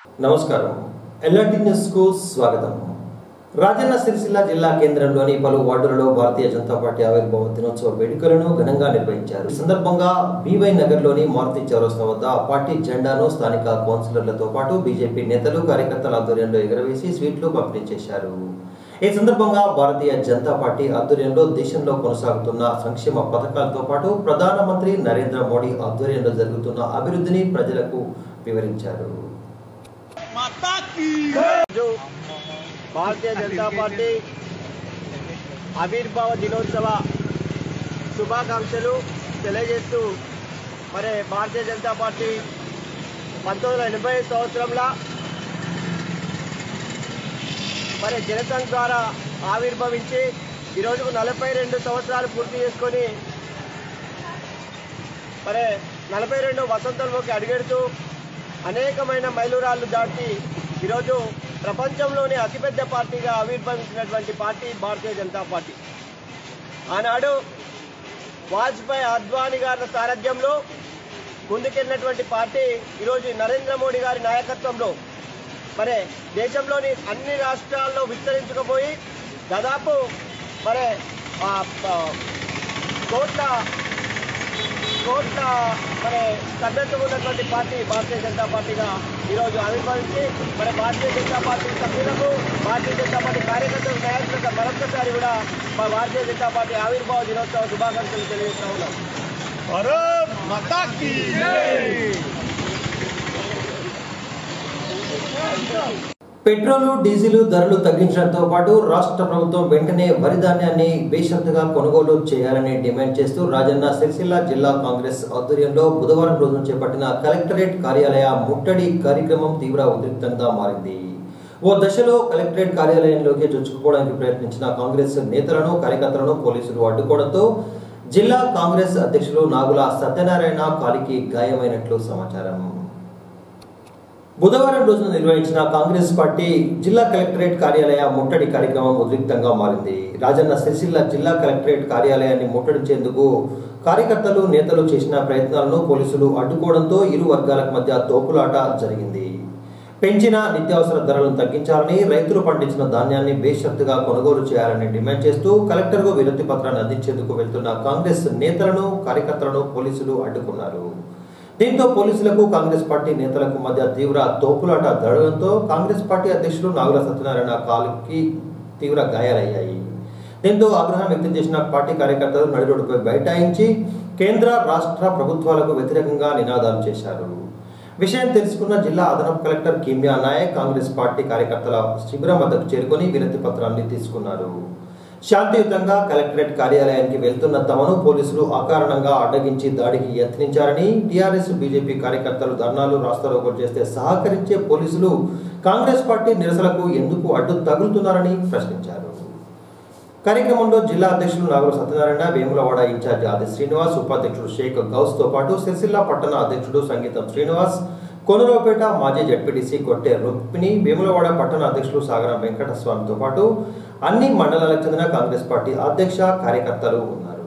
నమస్కారం LRT news కు స్వాగతం రాజన్న సిరిసిల్ల జిల్లా కేంద్రంలోని పలు వార్డులలో భారతీయ జనతా పార్టీ ఆవిర్భావ దినోత్సవ వేడుకలను ఘనంగా నిర్వహించారు ఈ సందర్భంగా బీవై నగర్లోని మారుతి చౌరస్తా వద్ద పార్టీ జెండాను స్థానిక కౌన్సిలర్లతో పాటు బీజేపీ నేతలు కార్యకర్తల ఆధ్వర్యంలో ఎగరవేసి స్వీట్లు పంపిణీ చేశారు ఈ సందర్భంగా భారతీయ జనతా పార్టీ ఆధ్వర్యంలో దేశంలో కొనసాగుతున్న సంక్షేమ పథకాలతో పాటు ప్రధానమంత్రి నరేంద్ర మోడీ ఆధ్వర్యంలో జరుగుతున్న అభివృద్ధిని ప్రజలకు వివరించారు రోజు భారతీయ జనతా పార్టీ ఆవిర్భావ దినోత్సవ శుభాకాంక్షలు తెలియజేస్తూ మరి భారతీయ జనతా పార్టీ పంతొమ్మిది వందల ఎనభై సంవత్సరంలో మరి జనసంఘ్ ద్వారా ఆవిర్భవించి ఈరోజుకు నలభై రెండు సంవత్సరాలు పూర్తి చేసుకొని మరి నలభై రెండు వసంతంలోకి అడుగెడుతూ అనేకమైన మైలురాళ్ళు దాటి ఈరోజు ప్రపంచంలోనే అతిపెద్ద పార్టీగా ఆవిర్భవించినటువంటి పార్టీ భారతీయ జనతా పార్టీ ఆనాడు వాజ్పేయి అద్వానీ గారి సారథ్యంలో ముందుకెళ్ళినటువంటి పార్టీ ఈరోజు నరేంద్ర మోడీ గారి నాయకత్వంలో మరి దేశంలోని అన్ని రాష్ట్రాల్లో విస్తరించకపోయి దాదాపు మరి ఆ, ఆ, కోట్ల కోట్ల మరి సభ్యత్వం ఉన్నటువంటి పార్టీ భారతీయ జనతా పార్టీగా ఈరోజు ఆవిర్భవించి మరి భారతీయ జనతా పార్టీ సభ్యులకు భారతీయ జనతా పార్టీ కార్యకర్తలకు నాయకులకు మరొకసారి కూడా మా భారతీయ జనతా పార్టీ ఆవిర్భావ దినోత్సవ శుభాకాంక్షలు తెలియజేస్తా ఉన్నాం పెట్రోల్ డీజిల్ ధరలు తగ్గించడంతో పాటు రాష్ట్ర ప్రభుత్వం వెంటనే వరి ధాన్యాన్ని బేషరతుగా కొనుగోలు చేయాలని డిమాండ్ చేస్తూ రాజన్న సిరిసిల్ల జిల్లా కాంగ్రెస్ ఆధ్వర్యంలో బుధవారం రోజున చేపట్టిన కలెక్టరేట్ కార్యాలయ ముట్టడి కార్యక్రమం తీవ్ర ఉద్రిక్తంగా మారింది ఓ దశలో కలెక్టరేట్ కార్యాలయంలోకి చొచ్చుకుపోవడానికి ప్రయత్నించిన కాంగ్రెస్ నేతలను కార్యకర్తలను పోలీసులు అడ్డుకోవడంతో జిల్లా కాంగ్రెస్ అధ్యక్షులు నాగుల సత్యనారాయణ కాలికి గాయమైనట్లు సమాచారం బుధవారం రోజున నిర్వహించిన కాంగ్రెస్ పార్టీ జిల్లా కలెక్టరేట్ కార్యాలయ ముట్టడి కార్యక్రమం ఉద్రిక్తంగా మారింది రాజన్న సిరిసిల్ల జిల్లా కలెక్టరేట్ కార్యాలయాన్ని ముట్టడించేందుకు కార్యకర్తలు నేతలు చేసిన ప్రయత్నాలను పోలీసులు అడ్డుకోవడంతో ఇరు వర్గాల మధ్య తోపులాట జరిగింది పెంచిన నిత్యావసర ధరలను తగ్గించాలని రైతులు పండించిన ధాన్యాన్ని బేషరతుగా కొనుగోలు చేయాలని డిమాండ్ చేస్తూ కలెక్టర్కు వినతి పత్రాన్ని అందించేందుకు వెళ్తున్న కాంగ్రెస్ నేతలను కార్యకర్తలను పోలీసులు అడ్డుకున్నారు దీంతో పోలీసులకు కాంగ్రెస్ పార్టీ నేతలకు మధ్య తీవ్ర తోపులాట జరగడంతో కాంగ్రెస్ పార్టీ అధ్యక్షులు నాగుల సత్యనారాయణ కాలుకి తీవ్ర గాయాలయ్యాయి దీంతో ఆగ్రహం వ్యక్తం చేసిన పార్టీ కార్యకర్తలు నడిరోడ్డుపై బైఠాయించి కేంద్ర రాష్ట్ర ప్రభుత్వాలకు వ్యతిరేకంగా నినాదాలు చేశారు విషయం తెలుసుకున్న జిల్లా అదనపు కలెక్టర్ కిమ్యా నాయక్ కాంగ్రెస్ పార్టీ కార్యకర్తల శిబిరం వద్దకు చేరుకొని వినతి పత్రాన్ని తీసుకున్నారు శాంతియుతంగా కలెక్టరేట్ కార్యాలయానికి వెళ్తున్న తమను పోలీసులు అకారణంగా అడ్డగించి దాడికి యత్నించారని టీఆర్ఎస్ బీజేపీ కార్యకర్తలు ధర్నాలు రాస్తారోకలు చేస్తే సహకరించే పోలీసులు కాంగ్రెస్ పార్టీ నిరసనలకు ఎందుకు అడ్డు తగులుతున్నారని ప్రశ్నించారు కార్యక్రమంలో జిల్లా అధ్యక్షులు నాగుల సత్యనారాయణ వేములవాడ ఇన్ఛార్జి ఆది శ్రీనివాస్ ఉపాధ్యక్షుడు షేక్ గౌస్ తో పాటు సిరిసిల్ల పట్టణ అధ్యక్షుడు సంగీతం శ్రీనివాస్ కొనురావుపేట మాజీ జడ్పీటీసీ కొట్టే రుక్మిణి వేములవాడ పట్టణ అధ్యక్షులు సాగర వెంకటస్వామితో పాటు అన్ని మండలాలకు చెందిన కాంగ్రెస్ పార్టీ అధ్యక్ష కార్యకర్తలు ఉన్నారు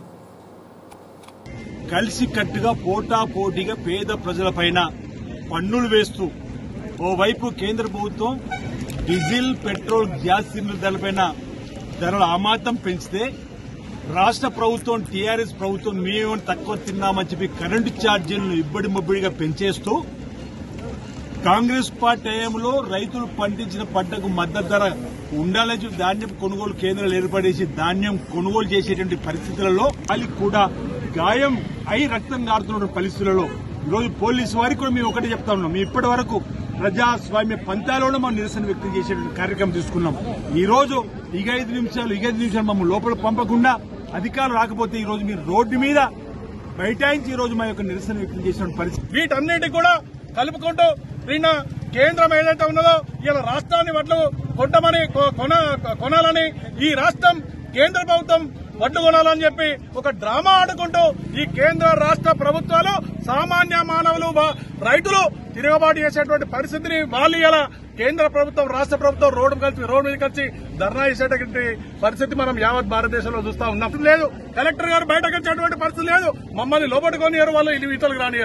కలిసి కట్టుగా పోటా పోటీగా పేద ప్రజలపైన పన్నులు వేస్తూ ఓవైపు కేంద్ర ప్రభుత్వం డీజిల్ పెట్రోల్ గ్యాస్ సిలిండర్ ధరలపైన ధరలు అమాతం పెంచితే రాష్ట్ర ప్రభుత్వం టీఆర్ఎస్ ప్రభుత్వం మేము తక్కువ తిన్నామని చెప్పి కరెంటు ఛార్జీలను ఇబ్బడి ముబ్బడిగా పెంచేస్తూ కాంగ్రెస్ పార్టీ హయాంలో రైతులు పండించిన పంటకు మద్దతు ధర ఉండాలని చెప్పి ధాన్యం కొనుగోలు కేంద్రాలు ఏర్పడేసి ధాన్యం కొనుగోలు చేసేటువంటి పరిస్థితులలో వాళ్ళకి కూడా గాయం అయి రక్తం కారుతున్న పరిస్థితులలో ఈరోజు పోలీసు వారికి కూడా మేము ఒకటి చెప్తా ఉన్నాం మేము ఇప్పటి వరకు ప్రజాస్వామ్య పంతాలోనే మనం నిరసన వ్యక్తం చేసేటువంటి కార్యక్రమం తీసుకున్నాం ఈ రోజు ఇక ఐదు నిమిషాలు ఇక ఐదు నిమిషాలు మమ్మల్ని లోపల పంపకుండా అధికారులు రాకపోతే ఈ రోజు మీరు రోడ్డు మీద బైఠాయించి ఈ రోజు మా యొక్క నిరసన వ్యక్తం చేసిన పరిస్థితి వీటన్నిటి కూడా కలుపుకుంటూ నిన్న కేంద్రం ఏదైతే ఉన్నదో ఇలా రాష్ట్రాన్ని వడ్లు కొంటమని కొ- కొన కొనాలని ఈ రాష్ట్రం కేంద్ర ప్రభుత్వం వడ్లు కొనాలని చెప్పి ఒక డ్రామా ఆడుకుంటూ ఈ కేంద్ర రాష్ట్ర ప్రభుత్వాలు సామాన్య మానవులు వా- రైతులు తిరగబాటు చేసేటువంటి పరిస్థితిని వాళ్ళు ఇలా కేంద్ర ప్రభుత్వం రాష్ట్ర ప్రభుత్వం రోడ్డు కలిసి రోడ్డు మీద కలిసి ధర్నా చేసేటువంటి పరిస్థితి మనం యావత్ భారతదేశంలో చూస్తా ఉన్నాం లేదు కలెక్టర్ గారు బయటకు వచ్చేటువంటి పరిస్థితి లేదు మమ్మల్ని లోపట్టుకొని వాళ్ళు ఇల్లు ఇతరులకు రానియరు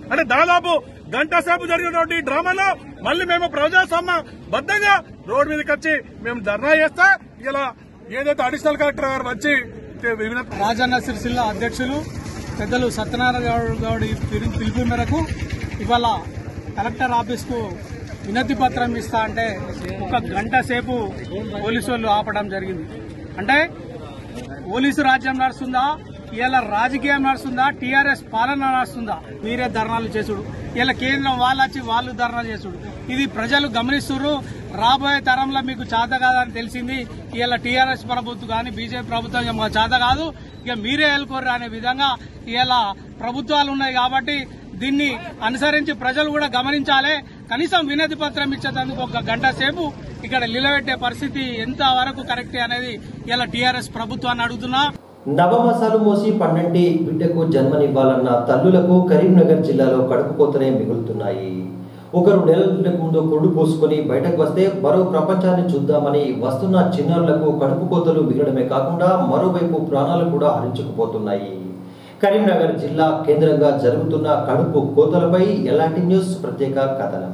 అంటే దాదాపు గంట సేపు జరిగినటువంటి ఈ డ్రామాలో మళ్ళీ మేము ప్రజాస్వామ్య బద్దంగా రోడ్డు మీదకి వచ్చి మేము ధర్నా చేస్తే ఇలా ఏదైతే అడిషనల్ కలెక్టర్ గారు వచ్చి వివిధ రాజన్న సిరిసిల్ల అధ్యక్షులు పెద్దలు సత్యనారాయణ గౌడ్ గౌడి పిలు- పిలుపు మేరకు ఇవాళ కలెక్టర్ ఆఫీస్కు వినతి పత్రం ఇస్తా అంటే ఒక గంట సేపు పోలీసు వాళ్ళు ఆపడం జరిగింది అంటే పోలీసు రాజ్యం నడుస్తుందా ఇలా రాజకీయం నడుస్తుందా టీఆర్ఎస్ పాలన నడుస్తుందా మీరే ధర్నాలు చేసుడు ఇలా కేంద్రం వాళ్ళు వచ్చి వాళ్ళు ధర్నాలు చేసుడు ఇది ప్రజలు గమనిస్తున్నారు రాబోయే తరంలో మీకు చేత కాదని తెలిసింది ఇలా టీఆర్ఎస్ ప్రభుత్వం కానీ బీజేపీ ప్రభుత్వం ఇక మాకు చేత కాదు ఇక మీరే వెళ్ళుకోర్రు అనే విధంగా ఇలా ప్రభుత్వాలు ఉన్నాయి కాబట్టి దీన్ని అనుసరించి ప్రజలు కూడా గమనించాలి కనీసం వినతి పత్రం ఇచ్చేందుకు ఒక గంట సేపు ఇక్కడ నిలబెట్టే పరిస్థితి ఎంత వరకు కరెక్ట్ అనేది ఇలా టీఆర్ఎస్ ప్రభుత్వాన్ని అడుగుతున్నా నవమాసాలు మోసి పన్నెంటి బిడ్డకు జన్మనివ్వాలన్న తల్లులకు కరీంనగర్ జిల్లాలో కడుపు కోతనే మిగులుతున్నాయి ఒకరు నెలల ముందు కొడు పోసుకొని బయటకు వస్తే మరో ప్రపంచాన్ని చూద్దామని వస్తున్న చిన్నారులకు కడుపు కోతలు మిగలడమే కాకుండా మరోవైపు ప్రాణాలు కూడా హరించుకుపోతున్నాయి కరీంనగర్ జిల్లా కేంద్రంగా జరుగుతున్న కడుపు కోతలపై ఎలాంటి న్యూస్ ప్రత్యేక కథనం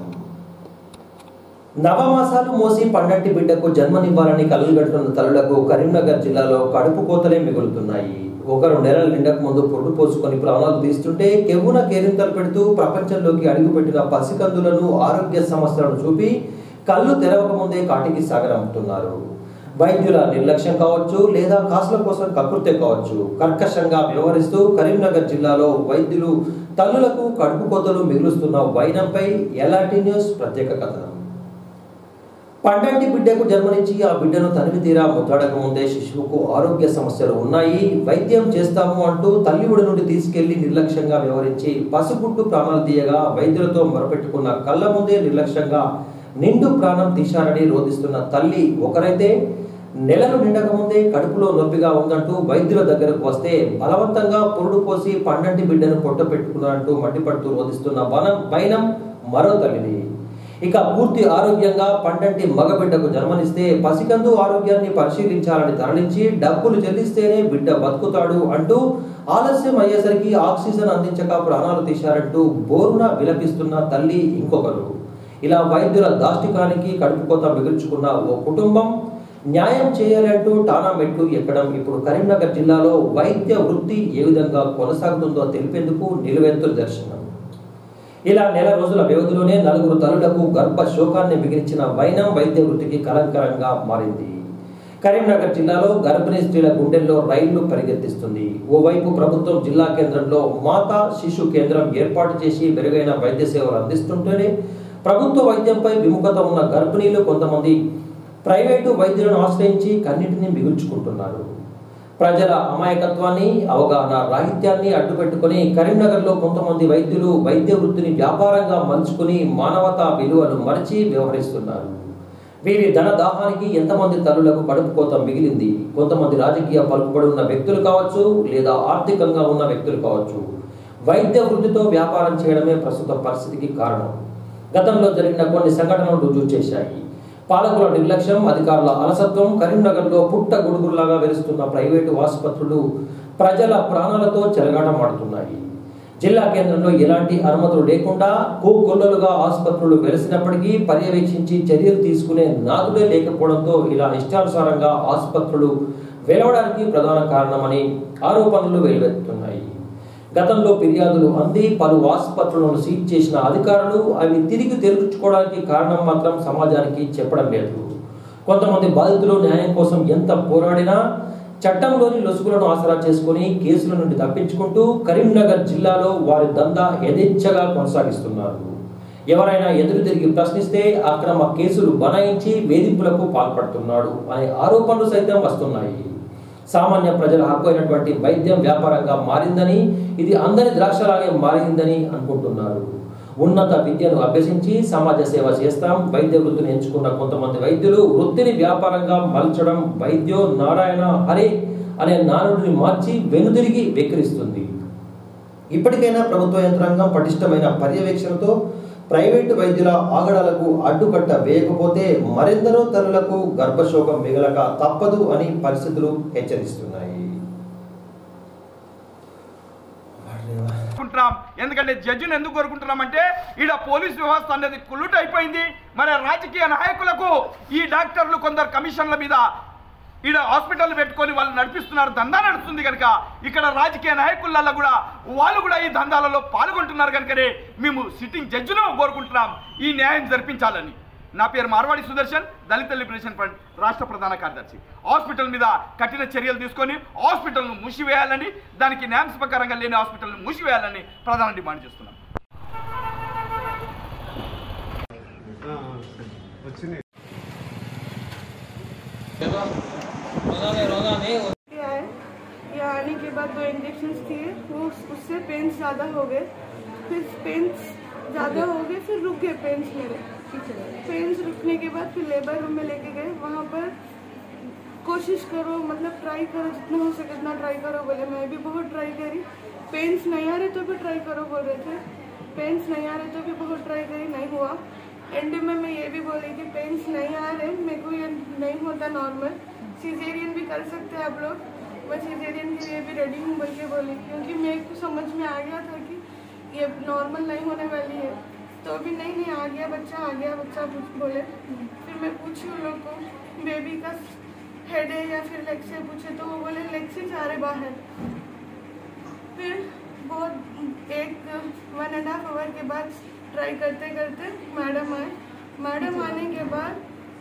నవమాసాలు మోసి పండంటి బిడ్డకు జన్మనివ్వాలని కలుగడుతున్న తల్లులకు కరీంనగర్ జిల్లాలో కడుపు కోతలే మిగులుతున్నాయి ఒకరు నెలల నిండక ముందు పొట్టు పోసుకొని ప్రాణాలు తీస్తుంటే కెవ్వున కేరింతలు పెడుతూ ప్రపంచంలోకి అడుగుపెట్టిన పసికందులను ఆరోగ్య సమస్యలను చూపి కళ్ళు తెరవక ముందే కాటికి సాగరంపుతున్నారు వైద్యుల నిర్లక్ష్యం కావచ్చు లేదా కాసుల కోసం కకృతే కావచ్చు కర్కశంగా వ్యవహరిస్తూ కరీంనగర్ జిల్లాలో వైద్యులు తల్లులకు కడుపు కోతలు మిగులుస్తున్న వైనంపై ఎలాంటి న్యూస్ ప్రత్యేక కథనం పండంటి బిడ్డకు జన్మనిచ్చి ఆ బిడ్డను తనివి తీరా ముద్దాడక ముందే శిశువుకు ఆరోగ్య సమస్యలు ఉన్నాయి వైద్యం చేస్తాము అంటూ తల్లి ఒడి నుండి తీసుకెళ్లి నిర్లక్ష్యంగా వ్యవహరించి పసిగుట్టు ప్రాణాలు తీయగా వైద్యులతో మొరపెట్టుకున్న కళ్ళ ముందే నిర్లక్ష్యంగా నిండు ప్రాణం తీశారని రోధిస్తున్న తల్లి ఒకరైతే నెలలు నిండక ముందే కడుపులో నొప్పిగా ఉందంటూ వైద్యుల దగ్గరకు వస్తే బలవంతంగా పురుడు పోసి పండంటి బిడ్డను పొట్ట పెట్టుకున్నారంటూ మండిపడుతూ రోధిస్తున్న వనం వైనం మరో తల్లిది ఇక పూర్తి ఆరోగ్యంగా పండంటి మగబిడ్డకు జన్మనిస్తే పసికందు ఆరోగ్యాన్ని పరిశీలించాలని తరలించి డబ్బులు చెల్లిస్తేనే బిడ్డ బతుకుతాడు అంటూ ఆలస్యం అయ్యేసరికి ఆక్సిజన్ అందించక ప్రాణాలు తీశారంటూ బోరున విలపిస్తున్న తల్లి ఇంకొకరు ఇలా వైద్యుల దాష్టికానికి కడుపుకోత మిగుల్చుకున్న ఓ కుటుంబం న్యాయం చేయాలంటూ టానా మెట్లు ఎక్కడం ఇప్పుడు కరీంనగర్ జిల్లాలో వైద్య వృత్తి ఏ విధంగా కొనసాగుతుందో తెలిపేందుకు నిలువెత్తు దర్శనం ఇలా నెల రోజుల వ్యవధిలోనే నలుగురు తల్లులకు గర్భ శోకాన్ని మిగిల్చిన వైనం వైద్య వృత్తికి కలంకరంగా మారింది కరీంనగర్ జిల్లాలో గర్భిణీ స్త్రీల గుండెల్లో రైళ్లు పరిగెత్తిస్తుంది ఓవైపు ప్రభుత్వం జిల్లా కేంద్రంలో మాతా శిశు కేంద్రం ఏర్పాటు చేసి మెరుగైన వైద్య సేవలు అందిస్తుంటేనే ప్రభుత్వ వైద్యంపై విముఖత ఉన్న గర్భిణీలు కొంతమంది ప్రైవేటు వైద్యులను ఆశ్రయించి కన్నిటిని మిగుల్చుకుంటున్నారు ప్రజల అమాయకత్వాన్ని అవగాహన రాహిత్యాన్ని అడ్డుపెట్టుకుని కరీంనగర్లో కొంతమంది వైద్యులు వైద్య వృత్తిని వ్యాపారంగా మలుచుకుని మానవతా విలువలు మరచి వ్యవహరిస్తున్నారు వీరి ధన దాహానికి ఎంతమంది తల్లులకు కడుపు కోత మిగిలింది కొంతమంది రాజకీయ పలుకుబడి ఉన్న వ్యక్తులు కావచ్చు లేదా ఆర్థికంగా ఉన్న వ్యక్తులు కావచ్చు వైద్య వృత్తితో వ్యాపారం చేయడమే ప్రస్తుత పరిస్థితికి కారణం గతంలో జరిగిన కొన్ని సంఘటనలు రుజువు చేశాయి పాలకుల నిర్లక్ష్యం అధికారుల అలసత్వం కరీంనగర్లో పుట్ట గొడుగుల్లాగా వెలుస్తున్న ప్రైవేటు ఆసుపత్రులు ప్రజల ప్రాణాలతో చెలగాటమాడుతున్నాయి జిల్లా కేంద్రంలో ఎలాంటి అనుమతులు లేకుండా కోకొల్లలుగా ఆసుపత్రులు వెలిసినప్పటికీ పర్యవేక్షించి చర్యలు తీసుకునే నాదుడే లేకపోవడంతో ఇలా ఇష్టానుసారంగా ఆసుపత్రులు వెలవడానికి ప్రధాన కారణమని ఆరోపణలు వెలువెత్తుతున్నాయి గతంలో ఫిర్యాదులు అంది పలు ఆసుపత్రులను సీజ్ చేసిన అధికారులు అవి తిరిగి తెరుచుకోవడానికి కారణం మాత్రం సమాజానికి చెప్పడం లేదు కొంతమంది బాధితులు న్యాయం కోసం ఎంత పోరాడినా చట్టంలోని లొసుగులను ఆసరా చేసుకుని కేసుల నుండి తప్పించుకుంటూ కరీంనగర్ జిల్లాలో వారి దందా యథేచ్ఛగా కొనసాగిస్తున్నారు ఎవరైనా ఎదురు తిరిగి ప్రశ్నిస్తే అక్రమ కేసులు బనాయించి వేధింపులకు పాల్పడుతున్నాడు అనే ఆరోపణలు సైతం వస్తున్నాయి సామాన్య ప్రజల హక్కు అయినటువంటి వైద్యం వ్యాపారంగా మారిందని ఇది అందరి ద్రాక్షలాగే మారిందని అనుకుంటున్నారు ఉన్నత విద్యను అభ్యసించి సమాజ సేవ చేస్తాం వైద్య వృత్తిని ఎంచుకున్న కొంతమంది వైద్యులు వృత్తిని వ్యాపారంగా మలచడం వైద్యో నారాయణ హరే అనే నానుడిని మార్చి వెనుదిరిగి వెక్కిరిస్తుంది ఇప్పటికైనా ప్రభుత్వ యంత్రాంగం పటిష్టమైన పర్యవేక్షణతో ప్రైవేటు వైద్యుల ఆగడాలకు అడ్డుకట్ట వేయకపోతే మరెందరో తల్లులకు గర్భశోకం మిగలక తప్పదు అని పరిస్థితులు హెచ్చరిస్తున్నాయి కోరుకుంటున్నాం ఎందుకంటే జడ్జిని ఎందుకు కోరుకుంటున్నాం అంటే ఈడ పోలీస్ వ్యవస్థ అనేది కుల్లుట అయిపోయింది మరి రాజకీయ నాయకులకు ఈ డాక్టర్లు కొందరు కమిషన్ల మీద ఈడ హాస్పిటల్ పెట్టుకొని వాళ్ళు నడిపిస్తున్నారు దందా నడుస్తుంది కనుక ఇక్కడ రాజకీయ నాయకులలో కూడా వాళ్ళు కూడా ఈ దందాలలో పాల్గొంటున్నారు కనుకనే మేము సిట్టింగ్ జడ్జిను కోరుకుంటున్నాం ఈ న్యాయం జరిపించాలని నా పేరు మార్వాడి సుదర్శన్ దళిత లిబరేషన్ ఫ్రంట్ రాష్ట్ర ప్రధాన కార్యదర్శి హాస్పిటల్ మీద కఠిన చర్యలు తీసుకొని హాస్పిటల్ను మూసివేయాలని దానికి న్యామ్స్ ప్రకారంగా లేని హాస్పిటల్ను మూసివేయాలని ప్రధాన డిమాండ్ చేస్తున్నాం के आए यहाँ आने के बाद दो इंजेक्शन दिए वो उस- उससे पेन्स ज़्यादा हो गए फिर पेन्स ज़्यादा हो गए फिर रुक गए पेन्स मेरे पेन्स रुकने के बाद फिर लेबर रूम में लेके गए वहाँ पर कोशिश करो मतलब ट्राई करो जितना हो सके उतना ट्राई करो बोले मैं भी बहुत ट्राई करी पेन्स नहीं आ रहे तो भी ट्राई करो बोल रहे थे पेन्स नहीं आ रहे तो भी बहुत ट्राई करी नहीं हुआ एंड में मैं ये भी बोली कि पेन्स नहीं आ रहे मेरे को ये नहीं होता नॉर्मल सीजेरियन भी कर सकते हैं आप लोग मैं सीजेरियन के लिए भी रेडी हूँ बोल के बोली क्योंकि मेरे को समझ में आ गया था कि ये नॉर्मल नहीं होने वाली है तो अभी नहीं नहीं आ गया बच्चा आ गया बच्चा पूछ- बोले फिर मैं पूछी उन लोग को बेबी का हेड है या फिर लेग से पूछे तो वो बोले लेग से जा रहे बाहर फिर बहुत एक वन एंड हाफ आवर के बाद ट्राई करते करते मैडम आए मैडम आने के बाद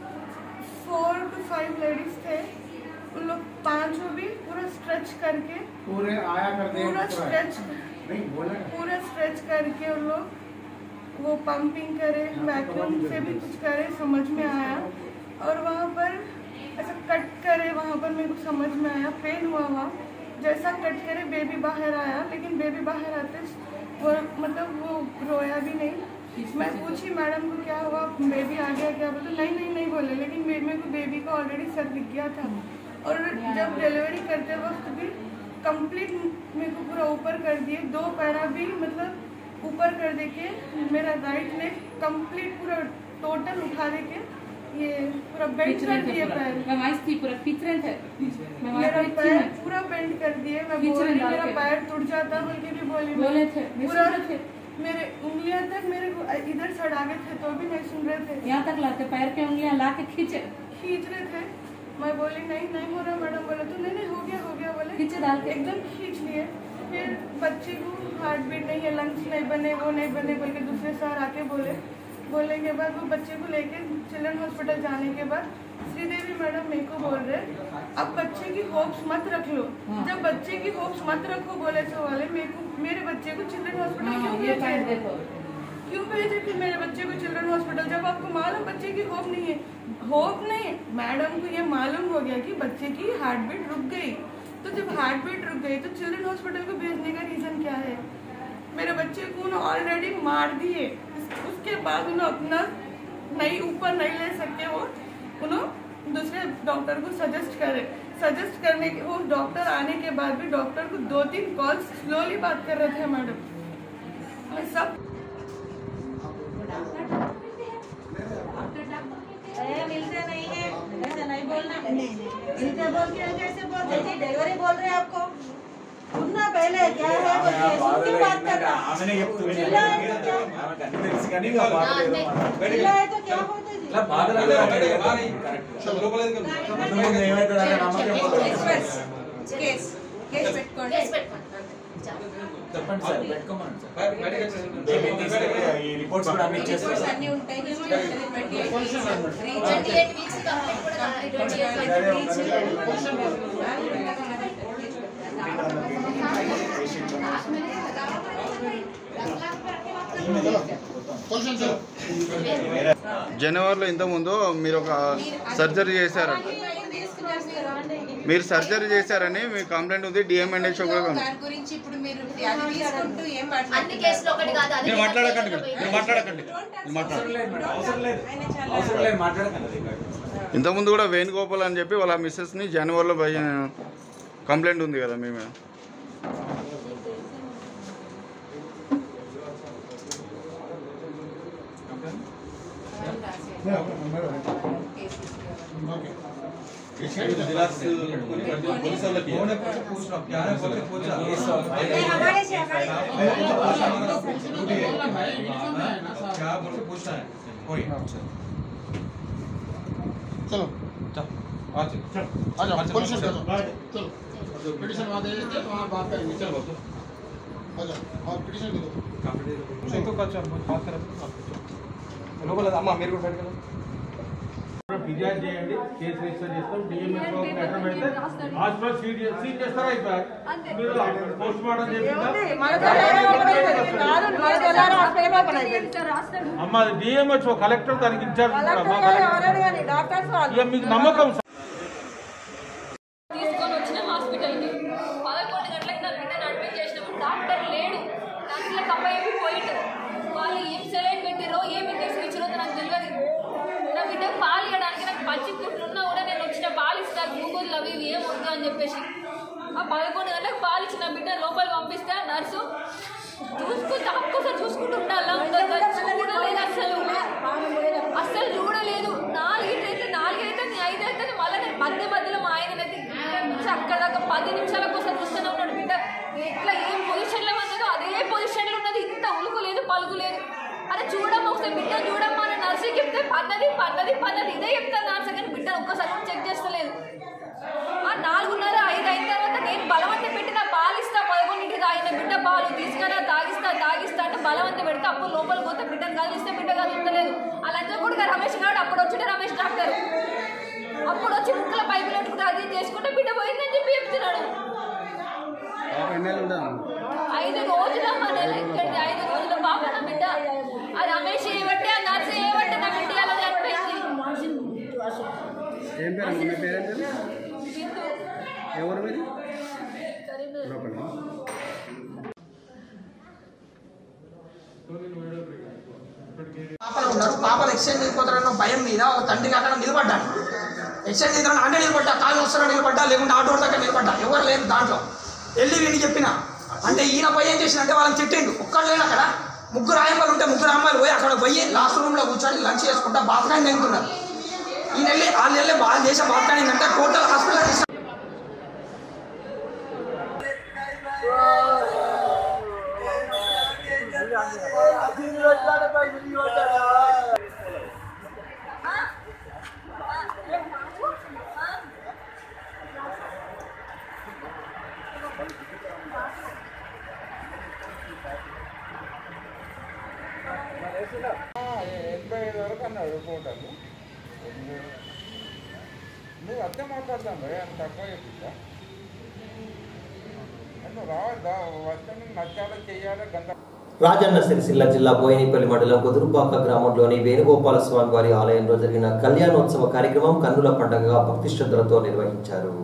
फोर टू फाइव लेडीज थे उन लोग पांचों भी पूरा स्ट्रेच करके पूरे आया करते हैं पूरा पूरा। स्ट्रेच नहीं बोला पूरा स्ट्रेच करके उन लोग वो पंपिंग करे वैक्यूम से भी कुछ करे समझ में आया और वहाँ पर ऐसा कट करे वहाँ पर मेरे को समझ में आया पेन हुआ वहाँ जैसा कट करे बेबी बाहर आया लेकिन बेबी बाहर आते वो मतलब वो रोया भी नहीं मैं पूछी मैडम को क्या हुआ बेबी आ गया क्या बोले नहीं नहीं नहीं बोले लेकिन मे- मेरे को बेबी का ऑलरेडी सर दिख गया था और जब डिलीवरी करते वक्त भी कंप्लीट मेरे को पूरा ऊपर कर दिए दो पैरा भी मतलब ऊपर कर दे के मेरा राइट लेग कंप्लीट पूरा टोटल उठा दे के ये पूरा बेंड कर दिए पैर मैं वहीं थी पूरा पिछड़े थे मैं मेरा वहीं पैर थी पूरा बेंड कर दिए मैं खींच बोली रहे डाल मेरा के। पैर टूट जाता बोल के भी बोली मैं। बोले थे, नहीं पूरा सुन रहे मेरे उंगलियां तक मेरे को इधर सड़ा गए थे तो भी नहीं सुन रहे थे यहाँ तक लाते पैर के उंगलियां ला के खींचे खींच रहे थे मैं बोली नहीं नहीं हो रहा मैडम बोले तो नहीं नहीं हो गया हो गया बोले खींचे डाल के। एकदम खींच लिए फिर बच्चे को हार्ट बीट नहीं है लंग्स नहीं बने वो नहीं बने बोल के दूसरे सर आके बोले बोलने के बाद वो बच्चे को लेके चिल्ड्रन हॉस्पिटल जाने के बाद श्रीदेवी मैडम मेरे को बोल रहे अब बच्चे की होप्स मत रख लो जब बच्चे की होप्स मत रखो बोले तो वाले मेरे को मेरे बच्चे को चिल्ड्रन हॉस्पिटल हाँ क्यों ये भेजे पैर देखो क्यों भेजे फिर मेरे बच्चे को चिल्ड्रन हॉस्पिटल जब आपको मालूम बच्चे की होप नहीं है होप नहीं मैडम को ये मालूम हो गया कि बच्चे की हार्ट बीट रुक गई तो जब हार्ट बीट रुक गई तो चिल्ड्रन हॉस्पिटल को भेजने का रीजन क्या है मेरे बच्चे को उन्होंने ऑलरेडी मार दिए उसके बाद उन्होंने अपना नहीं ऊपर नहीं ले सकते वो उन्होंने दूसरे डॉक्टर को सजेस्ट करे सजेस्ट करने के वो डॉक्टर आने के बाद भी डॉक्टर को दो तीन कॉल स्लोली बात कर रहे थे मैडम मैं सब मिलते नहीं है ऐसे नहीं बोलना मिलते बोल के कैसे बोलते जी डिलीवरी बोल रहे हैं आपको सुनना पहले क्या है बोल के सुन के बात करना चिल्लाए तो क्या चिल्लाए तो क्या होता जी కేస్ కేస్ పెట్టుకోండి చెప్పండి సార్ పెట్టుకోమని సార్ ఈ రిపోర్ట్స్ కూడా అన్ని ఇచ్చేస్తారు రిపోర్ట్స్ అన్ని ఉంటాయి ట్వంటీ ఎయిట్ వీక్స్ జనవరిలో ఇంతకుముందు మీరు ఒక సర్జరీ చేశారంట మీరు సర్జరీ చేశారని మీ కంప్లైంట్ ఉంది డిఎంఎన్హెచ్ కూడా ఉంది దాని గురించి ఇప్పుడు మీరు అది తీసుకుంటూ ఏం అన్ని కేసులు ఒకటి కాదు అన్ని మీరు మాట్లాడకండి కేసులు మీరు మాట్లాడకండి మీరు మాట్లాడండి అవసరం లేదు అవసరం లేదు మాట్లాడకండి ఇంతకుముందు కూడా వేణుగోపాల్ అని చెప్పి వాళ్ళ మిస్సెస్ని జనవరిలో భయ- కంప్లైంట్ ఉంది కదా మీ మీద ఓకే జిరాక్స్ పెట్టుకొని ప్రతి పోలీసు వాళ్ళకి हमारे से हमारे चलो आजा पुलिस स्टेशन चलो पिटीशन वहाँ दे देते हैं, वहाँ बात करेंगे चलो आजा और पिटीशन दे दो ఫిర్యాదు చేయండి కేసు రిజిస్టర్ చేస్తాం డిఎంఎస్ లెటర్ పెడితే హాస్పిటల్ సీట్ సీట్ చేస్తారు అయిపోయాయి మీరు పోస్ట్ మార్టం అమ్మ అది డిఎంహెచ్ఓ కలెక్టర్ దానికి ఇన్ఛార్జ్ ఉంటారు. మా కలెక్టర్. ఇక మీకు నమ్మకం తీసుకొని వచ్చిన హాస్పిటల్కి పదకొండు గంటలకు నా బిడ్డ అడ్మిట్ చేసినప్పుడు డాక్టర్ లేడు దాంట్లో కప్ప అయిపోయి పోయిండు వాళ్ళు ఏం సెలైన్ పెట్టిరో ఏం ఇంజక్షన్ ఇచ్చిరో నాకు తెలియదు నా బిడ్డ పాలు ఇవ్వడానికి నాకు పచ్చి కుట్లు ఉన్నా కూడా నేను వచ్చిన పాలు ఇస్తాను గూగుల్ అవి ఇవి ఏం వద్దు అని చెప్పేసి ఆ పదకొండు గంటలకు పాలు ఇచ్చిన బిడ్డ లోపల పంపిస్తే ఆ నర్సు చూసుకుని తక్కువ చూసుకుంటూ ఉండాలా చూడలేదు అసలు అస్సలు చూడలేదు నాలుగైతే నాలుగైతే ఐదు అయితే మళ్ళీ నేను మధ్య మధ్యలో మా ఆయన నుంచి అక్కడ దాకా పది నిమిషాల కోసం చూస్తూనే ఉన్నాడు బిడ్డ ఎట్లా ఏం పొజిషన్లో ఉన్నదో అదే పొజిషన్లో ఉన్నది ఇంత ఉలుకు లేదు పలుకు లేదు అరే చూడమ్మా ఒకసారి బిడ్డ చూడమ్మా అని నర్సు చెప్తే పన్నది పన్నది పన్నది ఇదే చెప్తాను నర్సు కానీ బిడ్డ ఒక్కసారి కూడా చెక్ చేస్తలేదు ఆ నాలుగున్నర ఐదు అయిన తర్వాత నేను బలవంత పెట్టిన పాలు ఇస్తా పదకొండింటికి తాగిన బిడ్డ పాలు తీసుకురా తాగిస్తా తాగిస్తా అంటే బలవంత పెడితే అప్పుడు లోపల పోతే బిడ్డను కదిలిస్తే బిడ్డ కదులుతలేదు ఆ లంచం కూడా రమేష్ గారు అప్పుడు వచ్చిన రమేష్ డాక్టర్ అప్పుడు వచ్చి ముక్కల పైపులు పెట్టుకుంటే అది ఇది చేసుకుంటే బిడ్డ పోయిందని చెప్పి చెప్తున్నాడు ఐదు రోజుల మన ఎక్కడి ఐదు రోజుల పాప నా బిడ్డ ఆ రమేష్ ఏబట్టి ఆ నర్సు ఏబట్టి నా బిడ్డ అలా చనిపోయింది ఏం పేరు మీ పేరేం పేరు బిందు ఎవరు మీది కరీంనగర్ లోపల పాపలు ఉన్నారు పాపలు ఎక్స్చేంజ్ అయిపోతారన్న భయం మీద ఒక తండ్రి అక్కడ నిలబడ్డాడు ఎక్స్చేంజ్ అయిపోతారని అంటే నిలబడ్డా కాలు వస్తారని నిలబడ్డా లేకుంటే ఆటో దగ్గర నిలబడ్డా ఎవరు లేరు దాంట్లో వెళ్ళి వీడిని చెప్పిన అంటే ఈయన పోయి ఏం చేసిందంటే వాళ్ళని తిట్టిండు ఒక్కడు లేడు అక్కడ ముగ్గురు ఆయమ్మలు ఉంటే ముగ్గురు అమ్మాయిలు పోయి అక్కడ పోయి లాస్ట్ రూమ్ లో కూర్చొని లంచ్ చేసుకుంటా బాత్కాని తింటున్నారు ఈయన వెళ్ళి వాళ్ళు వెళ్ళి బాగా చేసే బాత్కాని అంటే టోటల్ హాస్పిటల్ ఎనభై ఐదు వరకు అన్నాడు రిపోర్టర్ నువ్వు అర్థం మాట్లాడతాం భయ అంత తక్కువ చెప్పిందా నువ్వు రావద్దా వస్తే నువ్వు నచ్చాలో చెయ్యాలో గంట రాజన్న సిరిసిల్ల జిల్లా బోయినపల్లి మండలం కుదురుపాక గ్రామంలోని వేణుగోపాల స్వామి వారి ఆలయంలో జరిగిన కళ్యాణోత్సవ కార్యక్రమం కన్నుల పండుగగా భక్తి శ్రద్ధలతో నిర్వహించారు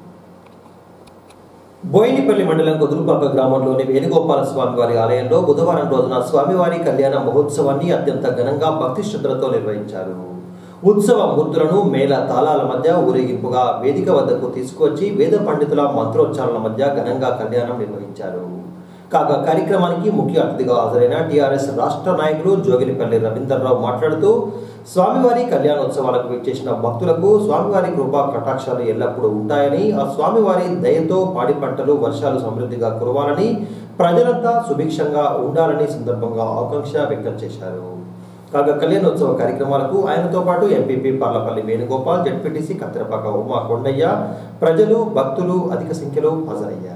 బోయినపల్లి మండలం కుదురుపాక గ్రామంలోని వేణుగోపాల స్వామి వారి ఆలయంలో బుధవారం రోజున స్వామివారి కళ్యాణ మహోత్సవాన్ని అత్యంత ఘనంగా భక్తి శ్రద్ధలతో నిర్వహించారు ఉత్సవ మూర్తులను మేళ తాళాల మధ్య ఊరేగింపుగా వేదిక వద్దకు తీసుకువచ్చి వేద పండితుల మంత్రోచ్చారణల మధ్య ఘనంగా కళ్యాణం నిర్వహించారు కాగా కార్యక్రమానికి ముఖ్య అతిథిగా హాజరైన టీఆర్ఎస్ రాష్ట్ర నాయకులు జోగినిపల్లి రవీందర్రావు మాట్లాడుతూ స్వామివారి కళ్యాణోత్సవాలకు విచ్చేసిన భక్తులకు స్వామివారి కృపా కటాక్షాలు ఎల్లప్పుడూ ఉంటాయని ఆ స్వామివారి దయతో పాడి పంటలు వర్షాలు సమృద్ధిగా కురవాలని ప్రజలంతా సుభిక్షంగా ఉండాలని సందర్భంగా ఆకాంక్ష వ్యక్తం చేశారు కాగా కళ్యాణోత్సవ కార్యక్రమాలకు ఆయనతో పాటు ఎంపీపీ పార్లపల్లి వేణుగోపాల్ జడ్పీటీసీ కత్తిరపాక ఉమా కొండయ్య ప్రజలు భక్తులు అధిక సంఖ్యలో హాజరయ్యారు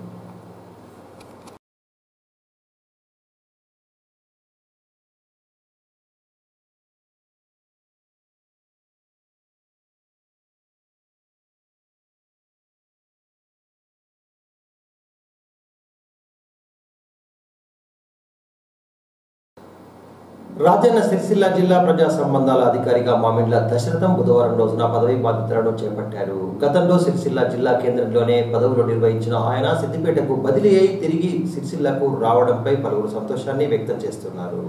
రాజన్న సిరిసిల్ల జిల్లా ప్రజా సంబంధాల అధికారిగా మామిండ్ల దశరథం బుధవారం రోజున పదవి బాధ్యతలను చేపట్టారు గతంలో సిరిసిల్ల జిల్లా కేంద్రంలోనే పదవులు నిర్వహించిన ఆయన సిద్దిపేటకు బదిలీ అయి తిరిగి సిరిసిల్లకు రావడంపై పలువురు సంతోషాన్ని వ్యక్తం చేస్తున్నారు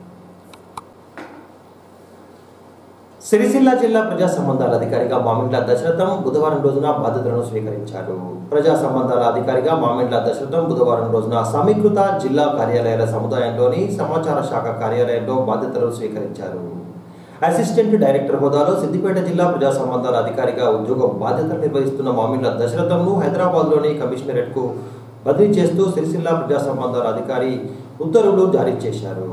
సిరిసిల్ల జిల్లా ప్రజా సంబంధాల అధికారిగా మామిండ్ల దశరథం బుధవారం రోజున బాధ్యతలను స్వీకరించారు ప్రజా సంబంధాల అధికారిగా మామిండ్ల దశరథం బుధవారం రోజున సమీకృత జిల్లా కార్యాలయాల సముదాయంలోని సమాచార శాఖ కార్యాలయంలో బాధ్యతలు స్వీకరించారు అసిస్టెంట్ డైరెక్టర్ హోదాలో సిద్దిపేట జిల్లా ప్రజా సంబంధాల అధికారిగా ఉద్యోగ బాధ్యతలు నిర్వహిస్తున్న మామిళ్ళ దశరథంను హైదరాబాద్లోని కమిషనరేట్కు బదిలీ చేస్తూ సిరిసిల్ల ప్రజా సంబంధాల అధికారి ఉత్తర్వులు జారీ చేశారు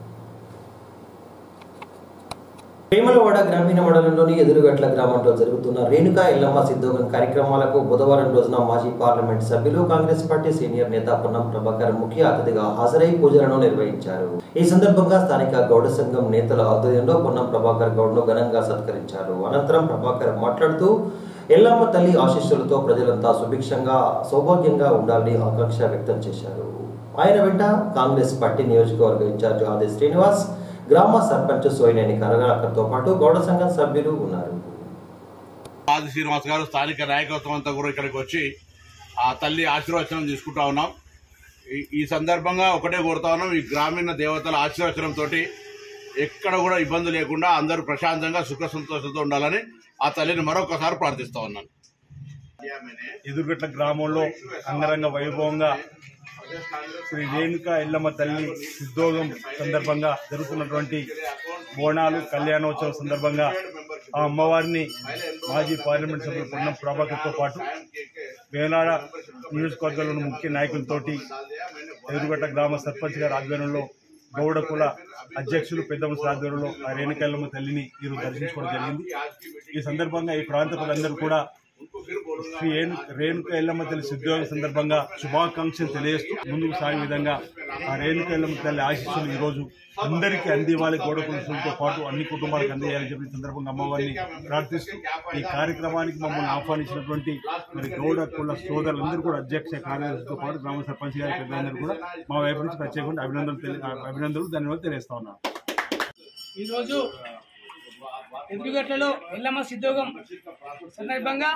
వేమలవాడ గ్రామీణ మండలంలోని ఎదురుగట్ల గ్రామంలో జరుగుతున్న రేణుకా ఎల్లమ్మ సిద్ధోగం కార్యక్రమాలకు బుధవారం రోజున మాజీ పార్లమెంట్ సభ్యులు కాంగ్రెస్ పార్టీ సీనియర్ నేత పొన్నం ప్రభాకర్ ముఖ్య అతిథిగా హాజరై పూజలను నిర్వహించారు ఈ సందర్భంగా స్థానిక గౌడ సంఘం నేతల ఆధ్వర్యంలో పొన్నం ప్రభాకర్ గౌడ్ను ఘనంగా సత్కరించారు అనంతరం ప్రభాకర్ మాట్లాడుతూ ఎల్లమ్మ తల్లి ఆశీస్సులతో ప్రజలంతా సుభిక్షంగా సౌభాగ్యంగా ఉండాలని ఆకాంక్ష వ్యక్తం చేశారు ఆయన వెంట కాంగ్రెస్ పార్టీ నియోజకవర్గ ఇన్ఛార్జ్ ఆది శ్రీనివాస్ గ్రామ సర్పంచ్ సోయినేని కరగాకర్తో పాటు గౌడ సంఘం సభ్యులు ఉన్నారు ఆది శ్రీనివాస్ గారు స్థానిక నాయకత్వం అంతా కూడా ఇక్కడికి వచ్చి ఆ తల్లి ఆశీర్వచనం తీసుకుంటా ఉన్నాం ఈ- ఈ సందర్భంగా ఒకటే కోరుతా ఉన్నాం ఈ గ్రామీణ దేవతల ఆశీర్వచనంతో ఎక్కడ కూడా ఇబ్బంది లేకుండా అందరూ ప్రశాంతంగా సుఖ సంతోషంతో ఉండాలని ఆ తల్లిని మరొకసారి ప్రార్థిస్తా ఉన్నాను ఎదురుగట్ల గ్రామంలో అంగరంగ వైభవంగా శ్రీ రేణుక ఎల్లమ్మ తల్లి సిద్ధోగం సందర్భంగా జరుగుతున్నటువంటి బోనాలు కళ్యాణోత్సవం సందర్భంగా ఆ అమ్మవారిని మాజీ పార్లమెంట్ సభ్యులు పొన్నం ప్రభాకర్తో పాటు వేనాడ నియోజకవర్గంలోని ముఖ్య నాయకులతోటి ఎదురుగట్ట గ్రామ సర్పంచ్ గారి ఆధ్వర్యంలో గౌడ కుల అధ్యక్షులు పెద్ద మనుషుల ఆధ్వర్యంలో ఆ రేణుకెల్లమ్మ తల్లిని ఈరోజు దర్శించుకోవడం జరిగింది ఈ సందర్భంగా ఈ ప్రాంత ప్రజలందరూ కూడా శ్రీ రేణు రేణుక ఎల్లమ్మ తల్లి సిద్ధయోగ సందర్భంగా శుభాకాంక్షలు తెలియజేస్తూ ముందుకు సాగే విధంగా ఆ రేణుక ఎల్లమ్మ తల్లి ఆశీస్సులు ఈ రోజు అందరికీ అందివ్వాలి గౌడ కులసులతో పాటు అన్ని కుటుంబాలకు అందియాలని చెప్పి ఈ సందర్భంగా అమ్మవారిని ప్రార్థిస్తూ ఈ కార్యక్రమానికి మమ్మల్ని ఆహ్వానించినటువంటి మరి గౌడ కుల సోదరులందరూ కూడా అధ్యక్ష కార్యదర్శితో పాటు గ్రామ సర్పంచ్ గారి పెద్దలందరూ కూడా మా వైపు నుంచి ప్రత్యేకంగా అభినందనలు తెలి- అభినందనలు ధన్యవాదాలు తెలియజేస్తా ఉన్నాను ఈరోజు ఎదురుగట్లలో ఎల్లమ్మ సిద్ధోగం సందర్భంగా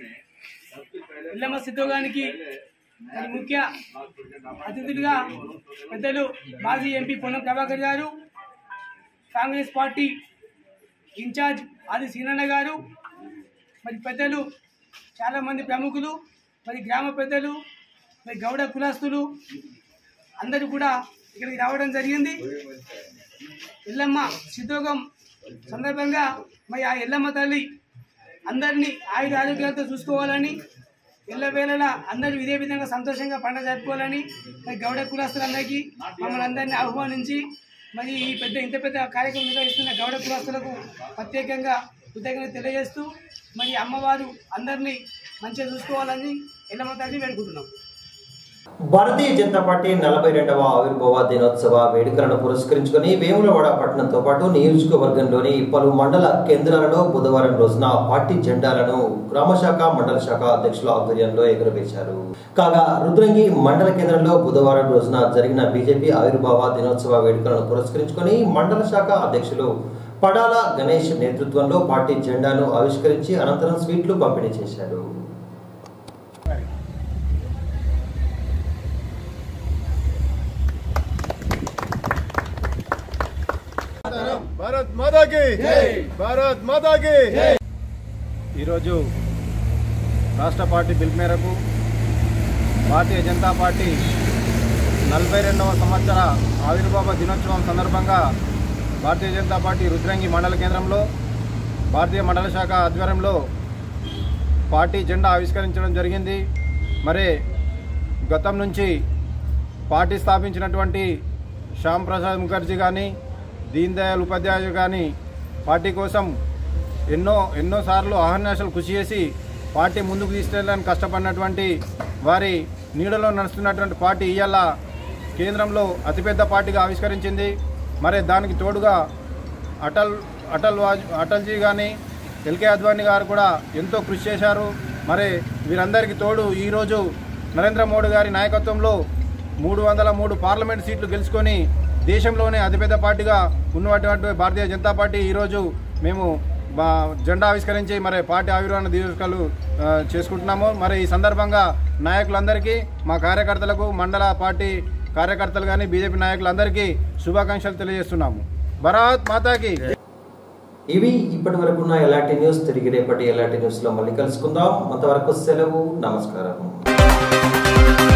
ఎల్లమ్మ సిద్ధోగానికి మరి ముఖ్య అతిథులుగా పెద్దలు మాజీ ఎంపీ పొన్నం ప్రభాకర్ గారు కాంగ్రెస్ పార్టీ ఇన్ఛార్జ్ ఆది సీనన్న గారు మరి పెద్దలు చాలామంది ప్రముఖులు మరి గ్రామ పెద్దలు మరి గౌడ కులస్తులు అందరూ కూడా ఇక్కడికి రావడం జరిగింది ఎల్లమ్మ సిద్ధోగం సందర్భంగా మరి ఆ ఎల్లమ్మ తల్లి అందరినీ ఆయుధ ఆరోగ్యాలతో చూసుకోవాలని ఎల్లవేళలా అందరూ ఇదే విధంగా సంతోషంగా పండుగ జరుపుకోవాలని మరి గౌడ కులస్తులందరికీ మమ్మల్ని అందరినీ ఆహ్వానించి మరి ఈ పెద్ద ఇంత పెద్ద కార్యక్రమం నిర్వహిస్తున్న గౌడ కులస్తులకు ప్రత్యేకంగా కృతజ్ఞత తెలియజేస్తూ మరి అమ్మవారు అందరినీ మంచిగా చూసుకోవాలని ఎల్లమ్మ తల్లి వేడుకుంటున్నాం భారతీయ జనతా పార్టీ నలభై రెండవ ఆవిర్భావ దినోత్సవ వేడుకలను పురస్కరించుకుని వేములవాడ పట్టణంతో పాటు నియోజకవర్గంలోని పలు మండల కేంద్రాలలో బుధవారం రోజున పార్టీ జెండాలను గ్రామశాఖ మండల శాఖ అధ్యక్షుల ఆధ్వర్యంలో ఎగురవేశారు కాగా రుద్రంగి మండల కేంద్రంలో బుధవారం రోజున జరిగిన బీజేపీ ఆవిర్భావ దినోత్సవ వేడుకలను పురస్కరించుకుని మండల శాఖ అధ్యక్షులు పడాల గణేష్ నేతృత్వంలో పార్టీ జెండాను ఆవిష్కరించి అనంతరం స్వీట్లు పంపిణీ చేశారు భారత్ మాతాకి భారత్ మాతాకి ఈరోజు రాష్ట్ర పార్టీ పిలుపు మేరకు భారతీయ జనతా పార్టీ నలభై రెండవ సంవత్సర ఆవిర్భావ దినోత్సవం సందర్భంగా భారతీయ జనతా పార్టీ రుద్రంగి మండల కేంద్రంలో భారతీయ మండల శాఖ ఆధ్వర్యంలో పార్టీ జెండా ఆవిష్కరించడం జరిగింది మరి గతం నుంచి పార్టీ స్థాపించినటువంటి శ్యామ్ ప్రసాద్ ముఖర్జీ కానీ దీన్ దయాళ్ ఉపాధ్యాయ కానీ పార్టీ కోసం ఎన్నో ఎన్నోసార్లు అహర్నిశలు కృషి చేసి పార్టీ ముందుకు తీసుకెళ్ళడానికి కష్టపడినటువంటి వారి నీడలో నడుస్తున్నటువంటి పార్టీ ఇవాళ కేంద్రంలో అతిపెద్ద పార్టీగా ఆవిష్కరించింది మరి దానికి తోడుగా అటల్ అటల్ వాజ్ అటల్జీ కానీ ఎల్కే అద్వానీ గారు కూడా ఎంతో కృషి చేశారు మరి వీరందరికీ తోడు ఈరోజు నరేంద్ర మోడీ గారి నాయకత్వంలో మూడు వందల మూడు పార్లమెంట్ సీట్లు గెలుచుకొని దేశంలోనే అతిపెద్ద పార్టీగా ఉన్నటువంటి భారతీయ జనతా పార్టీ ఈరోజు మేము బా- జెండా ఆవిష్కరించి మరి పార్టీ ఆవిర్భావ దివసాలు ఆ, చేసుకుంటున్నాము మరి ఈ సందర్భంగా నాయకులందరికీ మా కార్యకర్తలకు మండల పార్టీ కార్యకర్తలు కానీ బీజేపీ నాయకులందరికీ శుభాకాంక్షలు తెలియజేస్తున్నాము భరత్ మాతాకి ఇవి ఇప్పటి వరకు ఉన్న ఎలాంటి న్యూస్ తిరిగి రేపటి ఎలాంటి న్యూస్ లో మళ్ళీ కలుసుకుందాం అంతవరకు సెలవు నమస్కారం